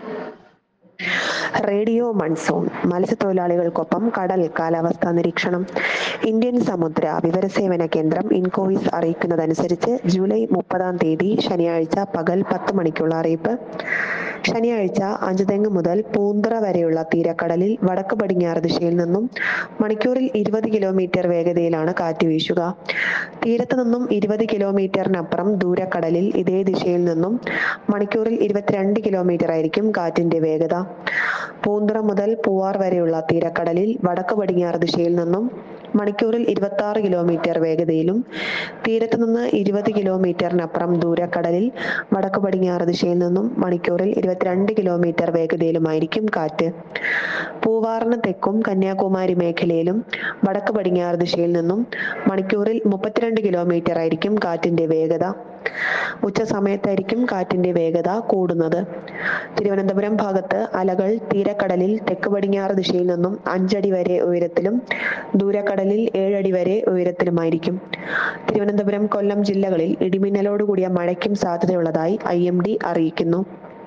radio monsoon മത്സ്യത്തൊഴിലാളികൾക്കൊപ്പം കടൽ കാലാവസ്ഥാ നിരീക്ഷണം ഇന്ത്യൻ സമുദ്ര വിവരസേവന കേന്ദ്രം ഇൻകോയിസ് അറിയിക്കുന്നതനുസരിച്ച് ജൂലൈ മുപ്പതാം തീയതി ശനിയാഴ്ച പകൽ പത്ത് മണിക്കുള്ള അറിയിപ്പ് ശനിയാഴ്ച അഞ്ചുതെങ്ങ് മുതൽ പൂന്തറ വരെയുള്ള തീരക്കടലിൽ വടക്ക് പടിഞ്ഞാറ് ദിശയിൽ നിന്നും മണിക്കൂറിൽ ഇരുപത് കിലോമീറ്റർ വേഗതയിലാണ് കാറ്റ് വീശുക തീരത്ത് നിന്നും ഇരുപത് കിലോമീറ്ററിനപ്പുറം ദൂരക്കടലിൽ ഇതേ ദിശയിൽ നിന്നും മണിക്കൂറിൽ ഇരുപത്തിരണ്ട് കിലോമീറ്റർ ആയിരിക്കും കാറ്റിന്റെ വേഗത പൂന്തറ മുതൽ പൂവാർ വരെയുള്ള തീരക്കടലിൽ വടക്ക് പടിഞ്ഞാറ് ദിശയിൽ നിന്നും മണിക്കൂറിൽ ഇരുപത്തി ആറ് കിലോമീറ്റർ വേഗതയിലും തീരത്ത് നിന്ന് ഇരുപത് കിലോമീറ്ററിനപ്പുറം ദൂരക്കടലിൽ വടക്ക് പടിഞ്ഞാറ് ദിശയിൽ നിന്നും മണിക്കൂറിൽ ഇരുപത്തിരണ്ട് കിലോമീറ്റർ വേഗതയിലുമായിരിക്കും കാറ്റ് പൂവാറിന് തെക്കും കന്യാകുമാരി മേഖലയിലും വടക്ക് പടിഞ്ഞാറ് ദിശയിൽ നിന്നും മണിക്കൂറിൽ മുപ്പത്തിരണ്ട് കിലോമീറ്റർ ആയിരിക്കും കാറ്റിന്റെ വേഗത ഉച്ച സമയത്തായിരിക്കും കാറ്റിന്റെ വേഗത കൂടുന്നത് തിരുവനന്തപുരം ഭാഗത്ത് അലകൾ തീരക്കടലിൽ തെക്ക് പടിഞ്ഞാറ് ദിശയിൽ നിന്നും അഞ്ചടി വരെ ഉയരത്തിലും ദൂരക്കടലിൽ ഏഴടി വരെ ഉയരത്തിലുമായിരിക്കും തിരുവനന്തപുരം കൊല്ലം ജില്ലകളിൽ ഇടിമിന്നലോട് കൂടിയ മഴയ്ക്കും സാധ്യതയുള്ളതായി ഐ എം ഡി അറിയിക്കുന്നു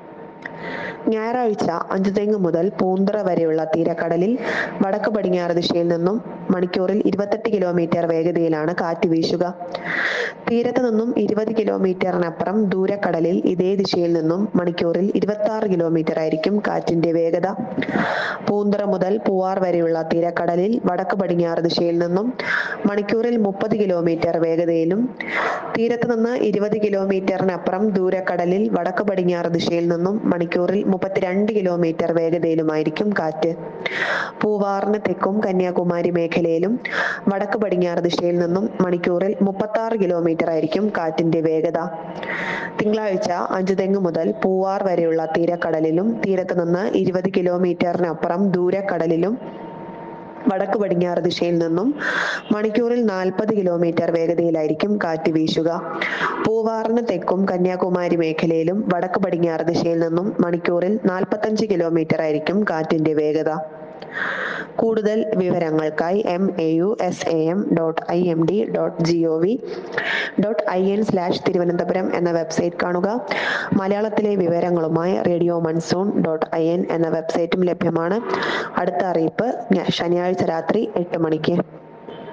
ഞായറാഴ്ച അഞ്ചുതെങ്ങ് മുതൽ പൂന്തറ വരെയുള്ള തീരക്കടലിൽ വടക്ക് പടിഞ്ഞാറ് ദിശയിൽ നിന്നും മണിക്കൂറിൽ ഇരുപത്തെട്ട് കിലോമീറ്റർ വേഗതയിലാണ് കാറ്റ് വീശുക തീരത്ത് നിന്നും ഇരുപത് കിലോമീറ്ററിനപ്പുറം ദൂരക്കടലിൽ ഇതേ ദിശയിൽ നിന്നും മണിക്കൂറിൽ ഇരുപത്തി ആറ് കിലോമീറ്റർ ആയിരിക്കും കാറ്റിന്റെ വേഗത പൂന്തറ മുതൽ പൂവാർ വരെയുള്ള തീരക്കടലിൽ വടക്ക് പടിഞ്ഞാറ് ദിശയിൽ നിന്നും മണിക്കൂറിൽ മുപ്പത് കിലോമീറ്റർ വേഗതയിലും തീരത്ത് നിന്ന് ഇരുപത് കിലോമീറ്ററിനപ്പുറം ദൂരക്കടലിൽ വടക്ക് പടിഞ്ഞാറ് ദിശയിൽ നിന്നും മണിക്കൂറിൽ മുപ്പത്തിരണ്ട് കിലോമീറ്റർ വേഗതയിലുമായിരിക്കും കാറ്റ് പൂവാറിന് തെക്കും കന്യാകുമാരി മേഖലയിലും വടക്ക് പടിഞ്ഞാറ് ദിശയിൽ നിന്നും മണിക്കൂറിൽ മുപ്പത്തി ആറ് കിലോമീറ്റർ ആയിരിക്കും കാറ്റിന്റെ വേഗത തിങ്കളാഴ്ച അഞ്ചുതെങ്ങ് മുതൽ പൂവാർ വരെയുള്ള തീരക്കടലിലും തീരത്ത് നിന്ന് ഇരുപത് കിലോമീറ്ററിനപ്പുറം ദൂരക്കടലിലും വടക്ക് പടിഞ്ഞാറ് ദിശയിൽ നിന്നും മണിക്കൂറിൽ നാൽപ്പത് കിലോമീറ്റർ വേഗതയിലായിരിക്കും കാറ്റ് വീശുക പൂവാറിന് തെക്കും കന്യാകുമാരി മേഖലയിലും വടക്ക് പടിഞ്ഞാറ് ദിശയിൽ നിന്നും മണിക്കൂറിൽ നാൽപ്പത്തഞ്ച് കിലോമീറ്റർ ആയിരിക്കും കാറ്റിന്റെ വേഗത കൂടുതൽ വിവരങ്ങൾക്കായി M A U S A M dot I M D dot G O V dot I N slash Thiruvananthapuram എന്ന വെബ്സൈറ്റ് കാണുക മലയാളത്തിലെ വിവരങ്ങളുമായി radio monsoon dot I N എന്ന വെബ്സൈറ്റും ലഭ്യമാണ് അടുത്ത അറിയിപ്പ് ശനിയാഴ്ച രാത്രി എട്ട് മണിക്ക്